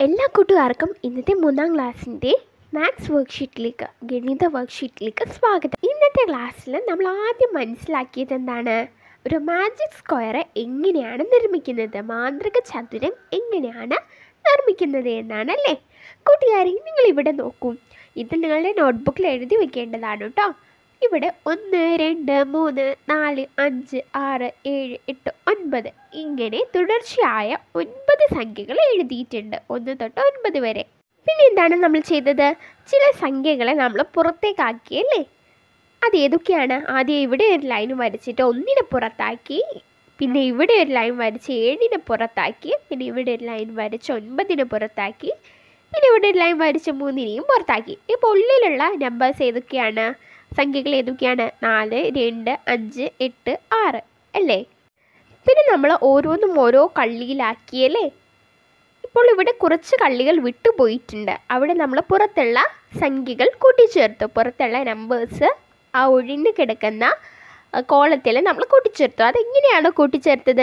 എല്ലാ കൂട്ടുകാർക്കും ഇന്നത്തെ മൂന്നാം ക്ലാസ്സിൻ്റെ മാത്സ് വർക്ക്ഷീറ്റിലേക്ക് ഗണിത വർക്ക്ഷീറ്റിലേക്ക് സ്വാഗതം ഇന്നത്തെ ക്ലാസ്സിൽ നമ്മൾ ആദ്യം മനസ്സിലാക്കിയത് എന്താണ് ഒരു മാജിക് സ്ക്വയർ എങ്ങനെയാണ് നിർമ്മിക്കുന്നത് മാന്ത്രിക ചതുരം എങ്ങനെയാണ് നിർമ്മിക്കുന്നത് എന്നാണ് അല്ലേ കൂട്ടുകാരെ നിങ്ങൾ ഇവിടെ നോക്കൂ ഇത് നിങ്ങളുടെ നോട്ട്ബുക്കിൽ എഴുതി വെക്കേണ്ടതാണ് കേട്ടോ ഇവിടെ ഒന്ന് രണ്ട് മൂന്ന് നാല് അഞ്ച് ആറ് ഏഴ് എട്ട് ഒൻപത് ഇങ്ങനെ തുടർച്ചയായ ഒൻപത് സംഖ്യകൾ എഴുതിയിട്ടുണ്ട് ഒന്ന് തൊട്ട് ഒൻപത് വരെ പിന്നെ എന്താണ് നമ്മൾ ചെയ്തത് ചില സംഖ്യകളെ നമ്മൾ പുറത്തേക്കാക്കിയല്ലേ അത് ഏതൊക്കെയാണ് ആദ്യം ഇവിടെ ഒരു ലൈൻ വരച്ചിട്ട് ഒന്നിനെ പുറത്താക്കി പിന്നെ ഇവിടെ ഒരു ലൈൻ വരച്ച് ഏഴിനെ പുറത്താക്കി പിന്നെ ഇവിടെ ഒരു ലൈൻ വരച്ച് ഒൻപതിനെ പുറത്താക്കി പിന്നെ ഇവിടെ ഒരു ലൈൻ വരച്ച് മൂന്നിനെയും പുറത്താക്കി ഇപ്പോൾ ഉള്ളിലുള്ള നമ്പേഴ്സ് ഏതൊക്കെയാണ് സംഖ്യകൾ ഏതൊക്കെയാണ് നാല് രണ്ട് അഞ്ച് എട്ട് ആറ് അല്ലേ പിന്നെ നമ്മൾ ഓരോന്നും ഓരോ കള്ളിയിലാക്കിയല്ലേ ഇപ്പോൾ ഇവിടെ കുറച്ച് കള്ളികൾ വിട്ടുപോയിട്ടുണ്ട് അവിടെ നമ്മൾ പുറത്തുള്ള സംഖ്യകൾ കൂട്ടിച്ചേർത്തു പുറത്തുള്ള നമ്പേഴ്സ് ആ ഒഴിഞ്ഞു കിടക്കുന്ന കോളത്തിൽ നമ്മൾ കൂട്ടിച്ചേർത്തു അതെങ്ങനെയാണ് കൂട്ടിച്ചേർത്തത്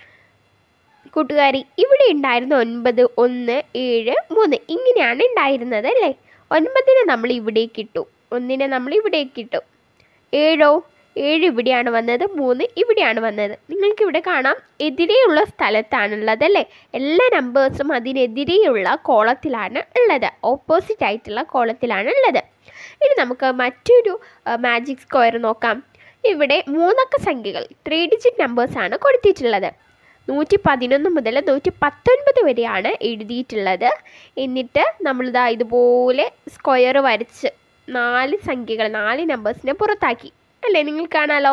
കൂട്ടുകാരി ഇവിടെ ഉണ്ടായിരുന്ന ഒൻപത് ഒന്ന് ഏഴ് മൂന്ന് ഇങ്ങനെയാണ് ഉണ്ടായിരുന്നത് അല്ലേ ഒൻപതിനെ നമ്മൾ ഇവിടേക്ക് ഇട്ടു ഒന്നിനെ നമ്മൾ ഇവിടേക്ക് ഇട്ടു ഏഴോ ഏഴ് ഇവിടെയാണ് വന്നത് മൂന്ന് ഇവിടെയാണ് വന്നത് നിങ്ങൾക്ക് ഇവിടെ കാണാം എതിരെയുള്ള സ്ഥലത്താണുള്ളത് അല്ലേ എല്ലാ നമ്പേഴ്സും അതിനെതിരെയുള്ള കോളത്തിലാണ് ഉള്ളത് ഓപ്പോസിറ്റ് ആയിട്ടുള്ള കോളത്തിലാണ് ഉള്ളത് ഇനി നമുക്ക് മറ്റൊരു മാജിക് സ്ക്വയർ നോക്കാം ഇവിടെ മൂന്നക്ക സംഖ്യകൾ ത്രീ ഡിജിറ്റ് നമ്പേഴ്സാണ് കൊടുത്തിട്ടുള്ളത് നൂറ്റി പതിനൊന്ന് മുതൽ നൂറ്റി പത്തൊൻപത് വരെയാണ് എഴുതിയിട്ടുള്ളത് എന്നിട്ട് നമ്മളിതാ ഇതുപോലെ സ്ക്വയർ വരച്ച് നാല് സംഖ്യകൾ നാല് നമ്പേഴ്സിനെ പുറത്താക്കി അല്ലേ നിങ്ങൾ കാണാലോ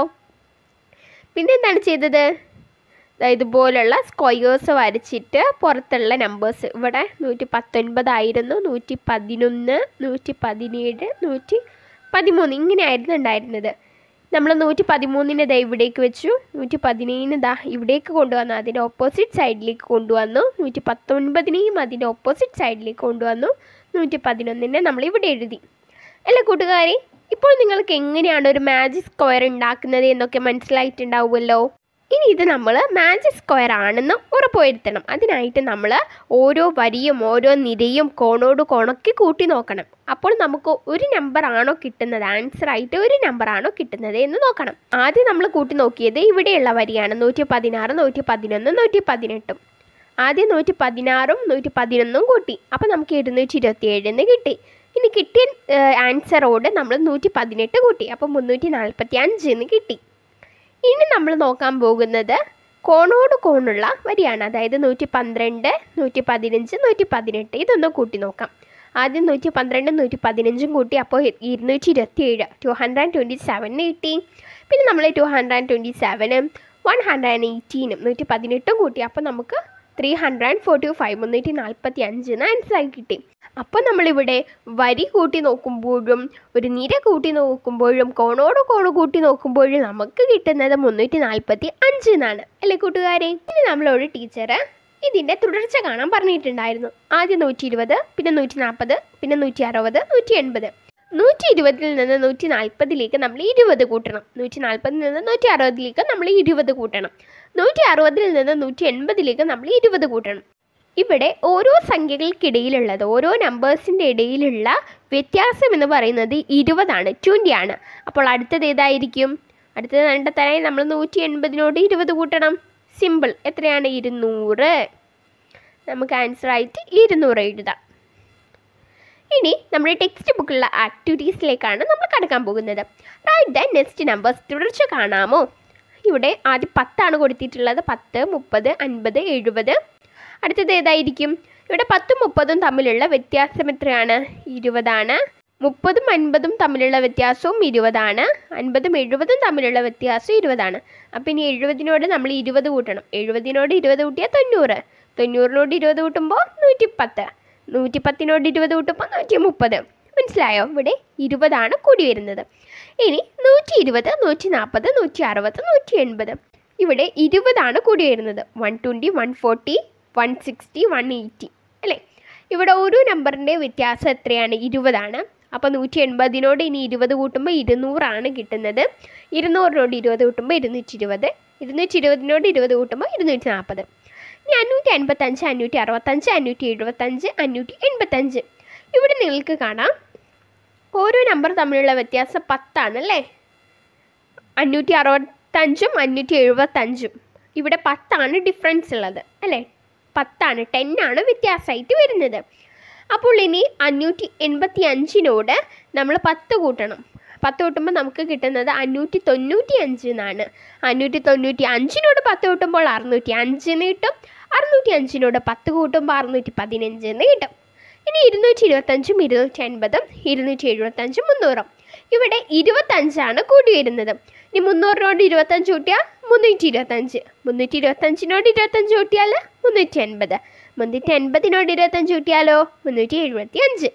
പിന്നെ എന്താണ് ചെയ്തത് ഇതുപോലുള്ള സ്ക്വയേഴ്സ് വരച്ചിട്ട് പുറത്തുള്ള നമ്പേഴ്സ് ഇവിടെ നൂറ്റി പത്തൊൻപതായിരുന്നു നൂറ്റി പതിനൊന്ന് നൂറ്റി പതിനേഴ് നൂറ്റി പതിമൂന്ന് ഇങ്ങനെയായിരുന്നു ഉണ്ടായിരുന്നത് നമ്മൾ നൂറ്റി പതിമൂന്നിന് ദാ ഇവിടേക്ക് വെച്ചു നൂറ്റി പതിനേഴിന് ദാ ഇവിടേക്ക് കൊണ്ടുവന്നു അതിൻ്റെ ഓപ്പോസിറ്റ് സൈഡിലേക്ക് കൊണ്ടുവന്നു നൂറ്റി പത്തൊൻപതിനെയും അതിൻ്റെ ഓപ്പോസിറ്റ് സൈഡിലേക്ക് കൊണ്ടുവന്നു നൂറ്റി പതിനൊന്നിനെ നമ്മൾ ഇവിടെ എഴുതി അല്ലേ കൂട്ടുകാരി ഇപ്പോൾ നിങ്ങൾക്ക് എങ്ങനെയാണ് ഒരു മാജിക് സ്ക്വയർ ഉണ്ടാക്കുന്നത് എന്നൊക്കെ മനസ്സിലായിട്ടുണ്ടാവുമല്ലോ ഇനി ഇത് നമ്മൾ മാജിക് സ്ക്വയർ ആണെന്ന് ഉറപ്പുവരുത്തണം അതിനായിട്ട് നമ്മൾ ഓരോ വരിയും ഓരോ നിരയും കോണോട് കോണൊക്കെ കൂട്ടി നോക്കണം അപ്പോൾ നമുക്ക് ഒരു നമ്പർ ആണോ കിട്ടുന്നത് ആൻസർ ആയിട്ട് ഒരു നമ്പർ ആണോ കിട്ടുന്നത് എന്ന് നോക്കണം ആദ്യം നമ്മൾ കൂട്ടി നോക്കിയത് ഇവിടെയുള്ള വരിയാണ് നൂറ്റി പതിനാറ് നൂറ്റി പതിനൊന്ന് നൂറ്റി പതിനെട്ടും ആദ്യം നൂറ്റി പതിനാറും നൂറ്റി പതിനൊന്നും കൂട്ടി അപ്പോൾ നമുക്ക് ഇരുന്നൂറ്റി ഇരുപത്തി ഏഴിന് കിട്ടി ഇനി കിട്ടിയ ആൻസറോട് നമ്മൾ നൂറ്റി പതിനെട്ട് കൂട്ടി അപ്പോൾ മുന്നൂറ്റി നാൽപ്പത്തി അഞ്ചിന്ന് കിട്ടി ഇനി നമ്മൾ നോക്കാൻ പോകുന്നത് കോണോട് കോണുള്ള വരിയാണ് അതായത് നൂറ്റി പന്ത്രണ്ട് നൂറ്റി പതിനഞ്ച് നൂറ്റി പതിനെട്ട് ഇതൊന്ന് കൂട്ടി നോക്കാം ആദ്യം നൂറ്റി പന്ത്രണ്ട് നൂറ്റി പതിനഞ്ചും കൂട്ടി അപ്പോൾ ഇരുന്നൂറ്റി ഇരുപത്തി ഏഴ് ടു ഹൺഡ്രഡ് ട്വൻറ്റി സെവന് കിട്ടി പിന്നെ നമ്മൾ ടു ഹൺഡ്രഡ് ട്വൻറ്റി സെവനും വൺ ഹൺഡ്രഡ് എയ്റ്റീനും നൂറ്റി പതിനെട്ടും കൂട്ടി അപ്പോൾ നമുക്ക് ത്രീ ഹൺഡ്രഡ് ഫോർട്ടി ഫൈവ് മുന്നൂറ്റി നാൽപ്പത്തി അഞ്ചിന് ആൻസറായി കിട്ടി അപ്പോൾ നമ്മളിവിടെ വരി കൂട്ടി നോക്കുമ്പോഴും ഒരു നിര കൂട്ടി നോക്കുമ്പോഴും കോണോട് കോണ് കൂട്ടി നോക്കുമ്പോഴും നമുക്ക് കിട്ടുന്നത് മുന്നൂറ്റി നാൽപ്പത്തി അഞ്ച് എന്നാണ് അല്ലേ കൂട്ടുകാരെ ഇനി നമ്മളോട് ടീച്ചർ ഇതിൻ്റെ തുടർച്ച കാണാൻ പറഞ്ഞിട്ടുണ്ടായിരുന്നു ആദ്യം നൂറ്റി ഇരുപത് പിന്നെ നൂറ്റി നാൽപ്പത് പിന്നെ നൂറ്റി അറുപത് നൂറ്റി എൺപത് നൂറ്റി ഇരുപതിൽ നിന്ന് നൂറ്റി നാൽപ്പതിലേക്ക് നമ്മൾ ഇരുപത് കൂട്ടണം നൂറ്റി നാൽപ്പതിൽ നിന്ന് നൂറ്റി അറുപതിലേക്ക് നമ്മൾ ഇരുപത് കൂട്ടണം നൂറ്റി അറുപതിൽ നിന്ന് നൂറ്റി എൺപതിലേക്ക് നമ്മൾ ഇരുപത് കൂട്ടണം ഇവിടെ ഓരോ സംഖ്യകൾക്കിടയിലുള്ളത് ഓരോ നമ്പേഴ്സിൻ്റെ ഇടയിലുള്ള വ്യത്യാസം എന്ന് പറയുന്നത് ഇരുപതാണ് ട്വൻ്റി ആണ് അപ്പോൾ അടുത്തത് ഏതായിരിക്കും അടുത്തത് കണ്ടെത്താനായി നമ്മൾ നൂറ്റി എൺപതിനോട് ഇരുപത് കൂട്ടണം സിമ്പിൾ എത്രയാണ് ഇരുന്നൂറ് നമുക്ക് ആൻസർ ആയിട്ട് ഇരുന്നൂറ് എഴുതാം ഇനി നമ്മുടെ ടെക്സ്റ്റ് ബുക്കിലുള്ള ആക്ടിവിറ്റീസിലേക്കാണ് നമ്മൾ കടക്കാൻ പോകുന്നത് റൈറ്റ് ദ നെക്സ്റ്റ് നമ്പേഴ്സ് തുടർച്ച കാണാമോ ഇവിടെ ആദ്യം പത്താണ് കൊടുത്തിട്ടുള്ളത് പത്ത് മുപ്പത് അൻപത് എഴുപത് അടുത്തത് ഏതായിരിക്കും ഇവിടെ പത്തും മുപ്പതും തമ്മിലുള്ള വ്യത്യാസം എത്രയാണ് ഇരുപതാണ് മുപ്പതും അൻപതും തമ്മിലുള്ള വ്യത്യാസവും ഇരുപതാണ് അൻപതും എഴുപതും തമ്മിലുള്ള വ്യത്യാസം ഇരുപതാണ് അപ്പം ഇനി എഴുപതിനോട് നമ്മൾ ഇരുപത് കൂട്ടണം എഴുപതിനോട് ഇരുപത് കൂട്ടിയാൽ തൊണ്ണൂറ് തൊണ്ണൂറിനോട് ഇരുപത് കൂട്ടുമ്പോൾ നൂറ്റി പത്ത് നൂറ്റി പത്തിനോട് ഇരുപത് കൂട്ടുമ്പോൾ നൂറ്റി മുപ്പത് മനസ്സിലായോ ഇവിടെ ഇരുപതാണ് കൂടി വരുന്നത് ഇനി നൂറ്റി ഇരുപത് നൂറ്റി നാൽപ്പത് നൂറ്റി അറുപത് നൂറ്റി എൺപത് ഇവിടെ ഇരുപതാണ് കൂടി വരുന്നത് one twenty one forty one sixty one eighty അല്ലേ ഇവിടെ ഓരോ നമ്പറിൻ്റെ വ്യത്യാസം എത്രയാണ് ഇരുപതാണ് അപ്പോൾ നൂറ്റി എൺപതിനോട് ഇനി ഇരുപത് കൂട്ടുമ്പോൾ ഇരുന്നൂറാണ് കിട്ടുന്നത് ഇരുന്നൂറിനോട് ഇരുപത് കൂട്ടുമ്പോൾ ഇരുന്നൂറ്റി ഇരുപത് ഇരുന്നൂറ്റി ഇരുപതിനോട് ഇരുപത് കൂട്ടുമ്പോൾ ഇരുന്നൂറ്റി നാൽപ്പത് ഇനി അഞ്ഞൂറ്റി അൻപത്തഞ്ച് അഞ്ഞൂറ്റി അറുപത്തഞ്ച് അഞ്ഞൂറ്റി എഴുപത്തഞ്ച് അഞ്ഞൂറ്റി എൺപത്തഞ്ച് ഇവിടെ നിങ്ങൾക്ക് കാണാം ഓരോ നമ്പർ തമ്മിലുള്ള വ്യത്യാസം പത്താണ് അല്ലേ അഞ്ഞൂറ്റി അറുപത്തഞ്ചും അഞ്ഞൂറ്റി എഴുപത്തഞ്ചും ഇവിടെ പത്താണ് ഡിഫറൻസ് ഉള്ളത് അല്ലേ പത്താണ് ടെൻ ആണ് വ്യത്യാസമായിട്ട് വരുന്നത് അപ്പോൾ ഇനി അഞ്ഞൂറ്റി എൺപത്തി അഞ്ചിനോട് നമ്മൾ പത്ത് കൂട്ടണം പത്ത് കൂട്ടുമ്പോൾ നമുക്ക് കിട്ടുന്നത് അഞ്ഞൂറ്റി തൊണ്ണൂറ്റി അഞ്ച് എന്നാണ് അഞ്ഞൂറ്റി തൊണ്ണൂറ്റി അഞ്ചിനോട് പത്ത് കൂട്ടുമ്പോൾ അറുന്നൂറ്റി അഞ്ച് എന്ന് കിട്ടും അറുന്നൂറ്റി അഞ്ചിനോട് പത്ത് കൂട്ടുമ്പോൾ അറുന്നൂറ്റി പതിനഞ്ച് എന്ന് കിട്ടും ഇനി ഇരുന്നൂറ്റി ഇരുപത്തഞ്ചും ഇരുന്നൂറ്റി അൻപതും ഇരുന്നൂറ്റി എഴുപത്തഞ്ചും മുന്നൂറും ഇവിടെ ഇരുപത്തഞ്ചാണ് കൂടി വരുന്നത് ഇനി മുന്നൂറിനോട് ഇരുപത്തഞ്ച് കൂട്ടിയാൽ മുന്നൂറ്റി ഇരുപത്തഞ്ച് മുന്നൂറ്റി ഇരുപത്തഞ്ചിനോട് ഇരുപത്തഞ്ച് കൂട്ടിയാൽ മുന്നൂറ്റി അൻപത് മുന്നൂറ്റി അൻപതിനോട് ഇരുപത്തഞ്ച് കൂട്ടിയാലോ മുന്നൂറ്റി എഴുപത്തി അഞ്ച്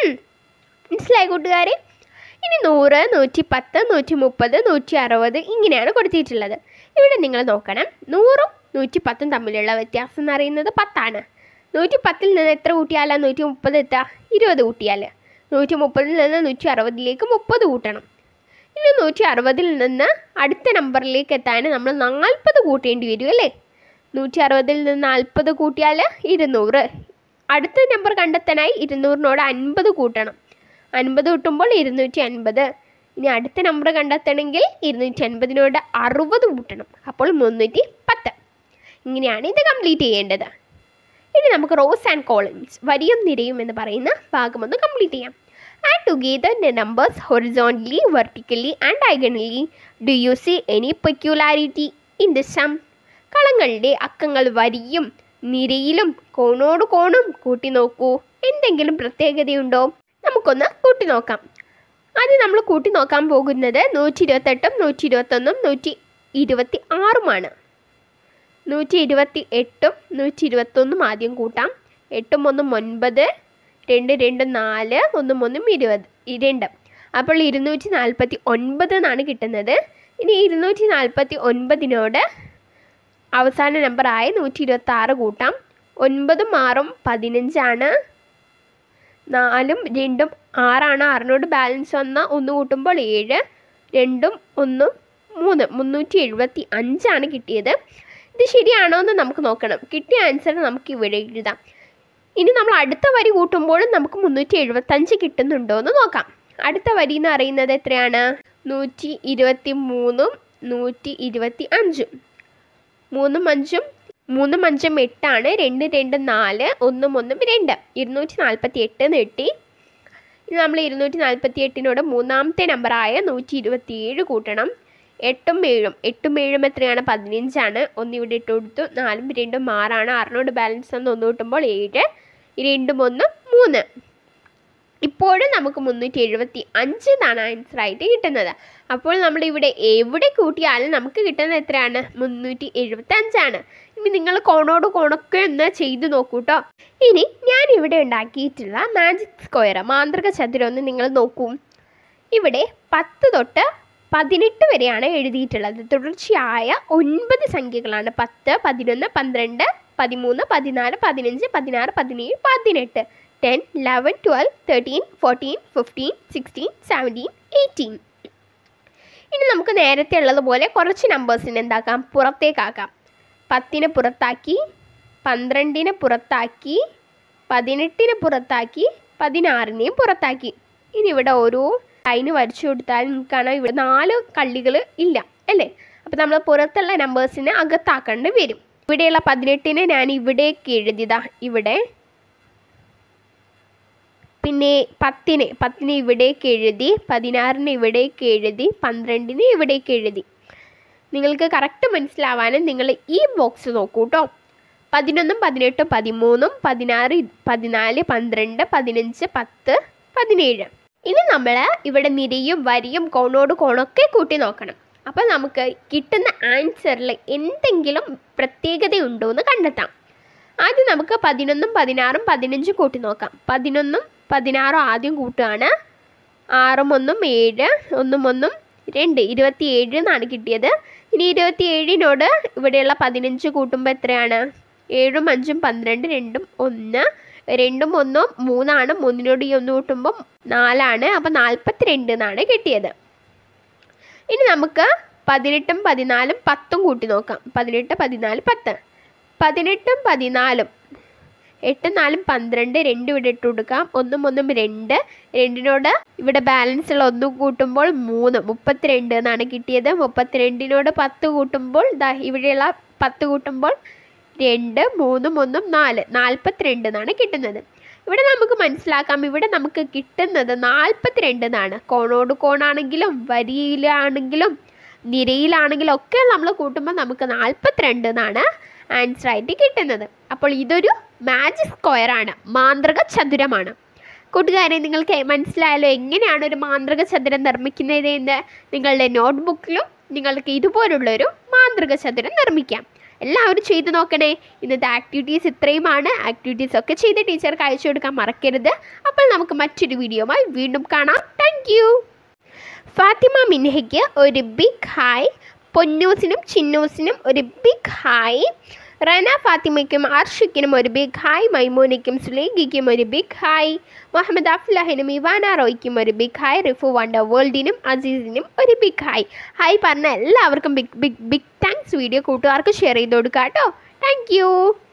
മനസ്സിലായി കൂട്ടുകാരെ ഇനി നൂറ് നൂറ്റി പത്ത് നൂറ്റി മുപ്പത് നൂറ്റി അറുപത് ഇങ്ങനെയാണ് കൊടുത്തിട്ടുള്ളത് ഇവിടെ നിങ്ങൾ നോക്കണം നൂറും നൂറ്റി പത്തും തമ്മിലുള്ള വ്യത്യാസം എന്ന് പറയുന്നത് പത്താണ് നൂറ്റി പത്തിൽ നിന്ന് എത്ര കൂട്ടിയാലാണ് നൂറ്റി മുപ്പത് എത്തുക ഇരുപത് കൂട്ടിയാൽ നൂറ്റി മുപ്പതിൽ നിന്ന് നൂറ്റി അറുപതിലേക്ക് മുപ്പത് കൂട്ടണം ഇനി നൂറ്റി അറുപതിൽ നിന്ന് അടുത്ത നമ്പറിലേക്ക് എത്താൻ നമ്മൾ നാൽപ്പത് കൂട്ടേണ്ടി വരും അല്ലേ നൂറ്റി അറുപതിൽ നിന്ന് നാൽപ്പത് കൂട്ടിയാൽ ഇരുന്നൂറ് അടുത്ത നമ്പർ കണ്ടെത്താനായി ഇരുന്നൂറിനോട് അൻപത് കൂട്ടണം അൻപത് കൂട്ടുമ്പോൾ ഇരുന്നൂറ്റി അൻപത് ഇനി അടുത്ത നമ്പർ കണ്ടെത്തണമെങ്കിൽ ഇരുന്നൂറ്റി അൻപതിനോട് അറുപത് കൂട്ടണം അപ്പോൾ മുന്നൂറ്റി പത്ത് ഇങ്ങനെയാണ് ഇത് കംപ്ലീറ്റ് ചെയ്യേണ്ടത് ഇനി നമുക്ക് റോസ് ആൻഡ് കോളൻസ് വരിയും നിരയും എന്ന് പറയുന്ന ഭാഗം ഒന്ന് കംപ്ലീറ്റ് ചെയ്യാം add together the numbers horizontally vertically and diagonally do you see any peculiarity in the sum കളങ്ങളുടെ അക്കങ്ങൾ വരിയും നിരയിലും കോണോട് കോണും കൂട്ടി നോക്കൂ എന്തെങ്കിലും പ്രത്യേകതയുണ്ടോ നമുക്കൊന്ന് കൂട്ടി നോക്കാം ആദ്യം നമ്മൾ കൂട്ടി നോക്കാൻ പോകുന്നത് നൂറ്റി ഇരുപത്തെട്ടും നൂറ്റി ഇരുപത്തൊന്നും നൂറ്റി ഇരുപത്തി ആറുമാണ് നൂറ്റി ഇരുപത്തി എട്ടും നൂറ്റി ഇരുപത്തൊന്നും ആദ്യം കൂട്ടാം എട്ടും ഒന്നും ഒൻപത് രണ്ട് രണ്ട് നാല് ഒന്നും ഒന്നും ഇരുപത് രണ്ട് അപ്പോൾ ഇരുന്നൂറ്റി നാൽപ്പത്തി ഒൻപത് എന്നാണ് കിട്ടുന്നത് ഇനി ഇരുന്നൂറ്റി നാൽപ്പത്തി ഒൻപതിനോട് അവസാന നമ്പറായ നൂറ്റി ഇരുപത്തി ആറ് കൂട്ടാം ഒൻപതും ആറും പതിനഞ്ചാണ് നാലും രണ്ടും ആറാണ് ആറിനോട് ബാലൻസ് വന്ന ഒന്ന് കൂട്ടുമ്പോൾ ഏഴ് രണ്ടും ഒന്നും മൂന്ന് മുന്നൂറ്റി എഴുപത്തി അഞ്ചാണ് കിട്ടിയത് ഇത് ശരിയാണോ എന്ന് നമുക്ക് നോക്കണം കിട്ടിയ ആൻസർ നമുക്ക് ഇവിടെ എഴുതാം ഇനി നമ്മൾ അടുത്ത വരി കൂട്ടുമ്പോഴും നമുക്ക് മുന്നൂറ്റി എഴുപത്തഞ്ച് കിട്ടുന്നുണ്ടോ എന്ന് നോക്കാം അടുത്ത വരി എന്ന് പറയുന്നത് എത്രയാണ് നൂറ്റി ഇരുപത്തി മൂന്നും നൂറ്റി ഇരുപത്തി അഞ്ചും മൂന്നും അഞ്ചും മൂന്നും അഞ്ചും എട്ടാണ് രണ്ട് രണ്ട് നാല് ഒന്നും ഒന്നും രണ്ട് ഇരുന്നൂറ്റി നാൽപ്പത്തി എട്ട് കിട്ടി ഇനി നമ്മൾ ഇരുന്നൂറ്റി നാൽപ്പത്തി എട്ടിനോട് മൂന്നാമത്തെ നമ്പറായ നൂറ്റി ഇരുപത്തി ഏഴ് കൂട്ടണം എട്ടും ഏഴും എട്ടും ഏഴും എത്രയാണ് പതിനഞ്ചാണ് ഒന്ന് ഇവിടെ ഇട്ട് കൊടുത്തു നാലും രണ്ടും ആറാണ് ആറിനോട് ബാലൻസ് ഒന്ന് ഒന്ന് കൂട്ടുമ്പോൾ ഏഴ് രണ്ടും ഒന്നും മൂന്ന് ഇപ്പോഴും നമുക്ക് മുന്നൂറ്റി എഴുപത്തി അഞ്ച് എന്നാണ് ആൻസർ ആയിട്ട് കിട്ടുന്നത് അപ്പോൾ നമ്മൾ ഇവിടെ എവിടെ കൂട്ടിയാലും നമുക്ക് കിട്ടുന്നത് എത്രയാണ് മുന്നൂറ്റി എഴുപത്തി അഞ്ചാണ് ഇനി നിങ്ങൾ കോണോട് കോണൊക്കെ ഒന്ന് ചെയ്തു നോക്കൂ കേട്ടോ ഇനി ഞാൻ ഇവിടെ ഉണ്ടാക്കിയിട്ടുള്ള മാജിക് സ്ക്വയർ മാന്ത്രിക ചതുരം ഒന്ന് നിങ്ങൾ നോക്കൂ ഇവിടെ പത്ത് തൊട്ട് പതിനെട്ട് വരെയാണ് എഴുതിയിട്ടുള്ളത് തുടർച്ചയായ ഒൻപത് സംഖ്യകളാണ് പത്ത് പതിനൊന്ന് പന്ത്രണ്ട് പതിമൂന്ന് പതിനാല് പതിനഞ്ച് പതിനാറ് പതിനേഴ് പതിനെട്ട് ten eleven twelve thirteen fourteen fifteen sixteen seventeen eighteen ഇനി നമുക്ക് നേരത്തെ ഉള്ളതുപോലെ കുറച്ച് നമ്പേഴ്സിനെ എന്താക്കാം പുറത്തേക്കാക്കാം പത്തിന് പുറത്താക്കി പന്ത്രണ്ടിന് പുറത്താക്കി പതിനെട്ടിന് പുറത്താക്കി പതിനാറിനെയും പുറത്താക്കി ഇനി ഇവിടെ ഓരോ ലൈന് വരച്ചു കൊടുത്താൽ നിങ്ങൾക്കാണ് ഇവിടെ നാല് കള്ളികൾ ഇല്ല അല്ലേ അപ്പോൾ നമ്മൾ പുറത്തുള്ള നമ്പേഴ്സിനെ അകത്താക്കേണ്ടി വരും ഇവിടെയുള്ള പതിനെട്ടിനെ ഞാൻ ഇവിടേക്ക് എഴുതിയതാ ഇവിടെ പിന്നെ പത്തിന് പത്തിന് ഇവിടേക്ക് എഴുതി പതിനാറിന് ഇവിടേക്ക് എഴുതി പന്ത്രണ്ടിന് ഇവിടേക്ക് എഴുതി നിങ്ങൾക്ക് കറക്റ്റ് മനസ്സിലാവാനും നിങ്ങൾ ഈ ബോക്സ് നോക്കൂ കേട്ടോ പതിനൊന്നും പതിനെട്ടും പതിമൂന്നും പതിനാറ് പതിനാല് പന്ത്രണ്ട് പതിനഞ്ച് പത്ത് പതിനേഴ് ഇനി നമ്മൾ ഇവിടെ നിരയും വരിയും കോണോട് കോണൊക്കെ കൂട്ടി നോക്കണം അപ്പോൾ നമുക്ക് കിട്ടുന്ന ആൻസറിൽ എന്തെങ്കിലും പ്രത്യേകതയുണ്ടോ എന്ന് കണ്ടെത്താം ആദ്യം നമുക്ക് പതിനൊന്നും പതിനാറും പതിനഞ്ചും കൂട്ടി നോക്കാം പതിനൊന്നും പതിനാറും ആദ്യം കൂട്ടുകയാണ് ആറും ഒന്നും ഏഴ് ഒന്നും ഒന്നും രണ്ട് ഇരുപത്തി ഏഴ് എന്നാണ് കിട്ടിയത് ഇനി ഇരുപത്തി ഏഴിനോട് ഇവിടെയുള്ള പതിനഞ്ച് കൂട്ടുമ്പോൾ എത്രയാണ് ഏഴും അഞ്ചും പന്ത്രണ്ട് രണ്ടും ഒന്ന് രണ്ടും ഒന്നും മൂന്നാണ് മൂന്നിനോട് ഈ ഒന്ന് കൂട്ടുമ്പോൾ നാലാണ് അപ്പോൾ നാൽപ്പത്തി രണ്ട് എന്നാണ് കിട്ടിയത് ഇനി നമുക്ക് പതിനെട്ടും പതിനാലും പത്തും കൂട്ടി നോക്കാം പതിനെട്ട് പതിനാല് പത്ത് പതിനെട്ടും പതിനാലും എട്ട് നാലും പന്ത്രണ്ട് രണ്ട് ഇവിടെ ഇട്ട് കൊടുക്കാം ഒന്നും ഒന്നും രണ്ട് രണ്ടിനോട് ഇവിടെ ബാലൻസ് ഉള്ള ഒന്ന് കൂട്ടുമ്പോൾ മൂന്ന് മുപ്പത്തിരണ്ട് എന്നാണ് കിട്ടിയത് മുപ്പത്തിരണ്ടിനോട് പത്ത് കൂട്ടുമ്പോൾ ദാ ഇവിടെയുള്ള പത്ത് കൂട്ടുമ്പോൾ രണ്ട് മൂന്നും ഒന്നും നാല് നാൽപ്പത്തിരണ്ട് എന്നാണ് കിട്ടുന്നത് ഇവിടെ നമുക്ക് മനസ്സിലാക്കാം ഇവിടെ നമുക്ക് കിട്ടുന്നത് നാൽപ്പത്തിരണ്ട് എന്നാണ് കോണോട് കോണാണെങ്കിലും വരിയിലാണെങ്കിലും നിരയിലാണെങ്കിലും ഒക്കെ നമ്മൾ കൂട്ടുമ്പോൾ നമുക്ക് നാൽപ്പത്തിരണ്ട് എന്നാണ് ആൻസർ ആയിട്ട് കിട്ടുന്നത് അപ്പോൾ ഇതൊരു മാജിക് സ്ക്വയർ ആണ് മാന്ത്രിക ചതുരമാണ് കൂട്ടുകാരെ നിങ്ങൾക്ക് മനസ്സിലായല്ലോ എങ്ങനെയാണ് ഒരു മാന്ത്രിക ചതുരം നിർമ്മിക്കുന്നത് എന്ന് നിങ്ങളുടെ നോട്ട്ബുക്കിലും നിങ്ങൾക്ക് ഇതുപോലുള്ളൊരു മാന്ത്രിക ചതുരം നിർമ്മിക്കാം എല്ലാവരും ചെയ്തു നോക്കണേ ഇന്നത്തെ ആക്ടിവിറ്റീസ് ഇത്രയുമാണ് ആക്ടിവിറ്റീസ് ഒക്കെ ചെയ്ത് ടീച്ചർക്ക് അയച്ചു കൊടുക്കാൻ മറക്കരുത് അപ്പോൾ നമുക്ക് മറ്റൊരു വീഡിയോയുമായി വീണ്ടും കാണാം താങ്ക് ഫാത്തിമ മിൻഹയ്ക്ക് ഒരു ബിഗ് ഹായ് പൊന്നൂസിനും ചിന്നൂസിനും ഒരു ബിഗ് ഹായ് റന ഫാത്തിമയ്ക്കും അർഷിക്കിനും ഒരു ബിഗ് ഹായ് മൈമൂനയ്ക്കും സുലേഖിക്കും ഒരു ബിഗ് ഹായ് മുഹമ്മദ് അഫ്ലഹിനും ഇവാന റോയ്ക്കും ഒരു ബിഗ് ഹായ് റിഫു വണ്ടർ വേൾഡിനും അസീസിനും ഒരു ബിഗ് ഹായ് ഹായ് പറഞ്ഞ എല്ലാവർക്കും big big big thanks video കൂട്ടുകാർക്ക് ഷെയർ ചെയ്ത് കൊടുക്കാം കേട്ടോ താങ്ക്